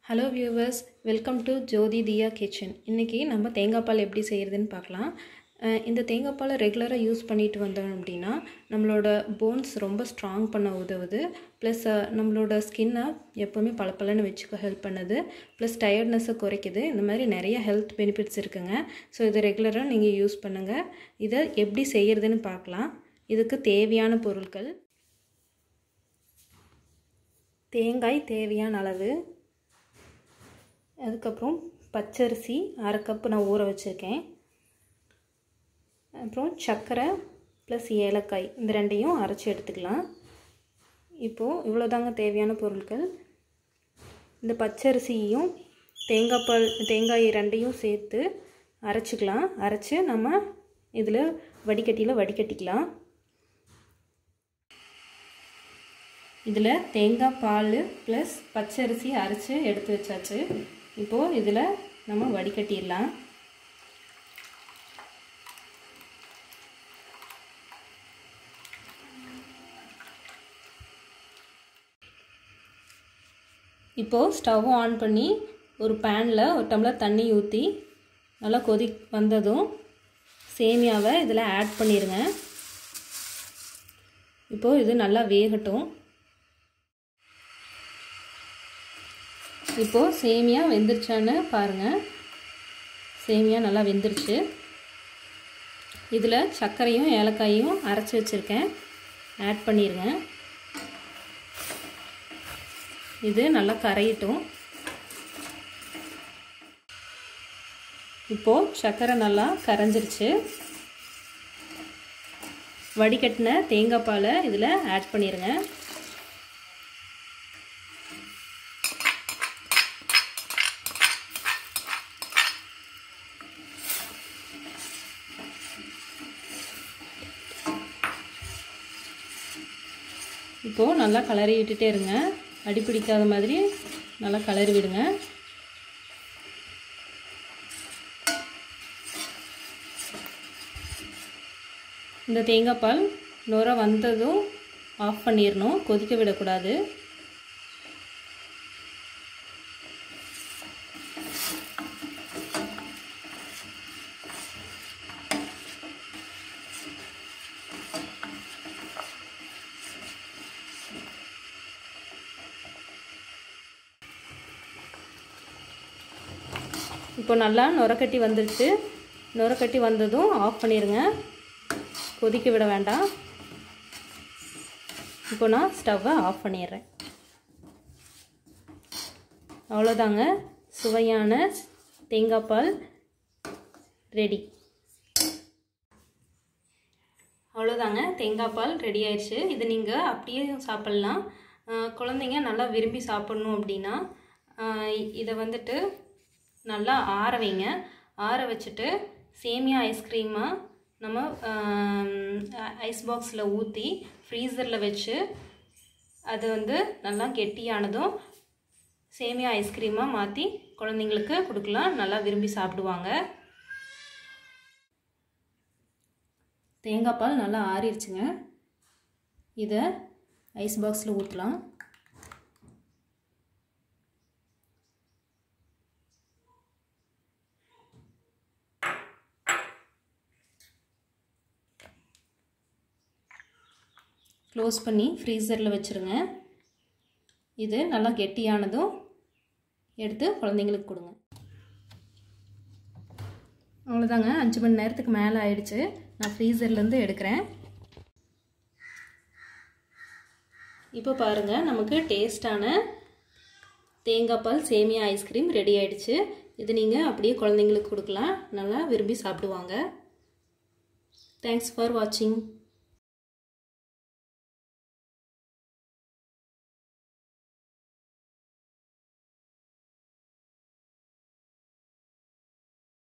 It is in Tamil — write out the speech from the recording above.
hello viewers welcome to Jothi Thiya kitchen இன்றைக்கி நம்ம தேங்காய் பால் எப்படி செய்கிறதுன்னு பார்க்கலாம் அஹ் இந்த தேங்காய் பாலை ரெகுலராக யூஸ் பண்ணிட்டு வந்தோம் அப்படின்னா நம்மளோட போன்ஸ் ரொம்ப ஸ்ட்ராங் பண்ண உதவுது ப்ளஸ் நம்மளோட ஸ்கின்னை எப்போவுமே பளபளன்னு வச்சுக்க ஹெல்ப் பண்ணுது ப்ளஸ் டயர்ட்னஸை குறைக்குது இந்த மாதிரி நிறைய ஹெல்த் பெனிஃபிட்ஸ் இருக்குங்க ஸோ இதை ரெகுலராக நீங்கள் யூஸ் பண்ணுங்கள் இதை எப்படி செய்கிறதுன்னு பார்க்கலாம் இதுக்கு தேவையான பொருட்கள் தேங்காய் தேவையான அளவு அதுக்கப்புறம் பச்சரிசி அரை கப்பு நான் ஊற வச்சுருக்கேன் அப்புறம் சர்க்கரை ப்ளஸ் ஏலக்காய் இந்த ரெண்டையும் அரைச்சி எடுத்துக்கலாம் இப்போது இவ்வளோதாங்க தேவையான பொருட்கள் இந்த பச்சரிசியையும் தேங்காய் பால் தேங்காய் ரெண்டையும் சேர்த்து அரைச்சிக்கலாம் அரைச்சி நம்ம இதில் வடிகட்டியில் வடிகட்டிக்கலாம் இதில் தேங்காய் பால் ப்ளஸ் பச்சரிசி அரைச்சி எடுத்து வச்சாச்சு இப்போது இதில் நம்ம வடிகட்டிடலாம் இப்போது ஸ்டவ் ஆன் பண்ணி ஒரு பேனில் ஒரு டம்ளர் தண்ணி ஊற்றி நல்லா கொதி வந்ததும் சேமியாவை இதில் ஆட் பண்ணிடுங்க இப்போது இது நல்லா வேகட்டும் இப்போது சேமியா வெந்துருச்சான்னு பாருங்கள் சேமியா நல்லா வெந்துருச்சு இதில் சர்க்கரையும் ஏலக்காயும் அரைச்சி வச்சுருக்கேன் ஆட் பண்ணிடுங்க இது நல்லா கரையட்டும் இப்போது சர்க்கரை நல்லா கரைஞ்சிருச்சு வடிகட்டின தேங்காய் பாலை இதில் ஆட் பண்ணிடுங்க இப்போது நல்லா கலரி விட்டுட்டே இருங்க அடி பிடிக்காத மாதிரி நல்லா கலரி விடுங்க இந்த தேங்காய் பால் நுர வந்ததும் ஆஃப் பண்ணிடணும் கொதிக்க விடக்கூடாது இப்போ நல்லா நுரக்கட்டி வந்துடுச்சு நுரக்கட்டி வந்ததும் ஆஃப் பண்ணிடுங்க கொதிக்க விட வேண்டாம் இப்போ நான் ஸ்டவ்வை ஆஃப் பண்ணிடுறேன் அவ்வளோதாங்க சுவையான தேங்காய் பால் ரெடி அவ்வளோதாங்க தேங்காய் பால் ரெடி ஆயிடுச்சு இது நீங்கள் அப்படியே சாப்பிட்லாம் குழந்தைங்க நல்லா விரும்பி சாப்பிட்ணும் அப்படின்னா இதை வந்துட்டு நல்லா ஆற வைங்க ஆற வச்சுட்டு சேமியா ஐஸ்கிரீமாக நம்ம ஐஸ் பாக்ஸில் ஊற்றி ஃப்ரீசரில் வச்சு அது வந்து நல்லா கெட்டியானதும் சேமியா ஐஸ்கிரீமாக மாற்றி குழந்தைங்களுக்கு கொடுக்கலாம் நல்லா விரும்பி சாப்பிடுவாங்க தேங்காய் பால் நல்லா ஆறிடுச்சுங்க இதை ஐஸ் பாக்ஸில் ஊற்றலாம் க்ளோஸ் பண்ணி ஃப்ரீசரில் வச்சுருங்க இது நல்லா கெட்டியானதும் எடுத்து குழந்தைங்களுக்கு கொடுங்க அவ்வளோதாங்க அஞ்சு மணி நேரத்துக்கு மேலே ஆயிடுச்சு நான் ஃப்ரீசர்லேருந்து எடுக்கிறேன் இப்போ பாருங்கள் நமக்கு டேஸ்டான தேங்காய் பால் சேமியா ஐஸ்கிரீம் ரெடி ஆயிடுச்சு இது நீங்கள் அப்படியே குழந்தைங்களுக்கு கொடுக்கலாம் நல்லா விரும்பி சாப்பிடுவாங்க தேங்க்ஸ் ஃபார் வாட்சிங்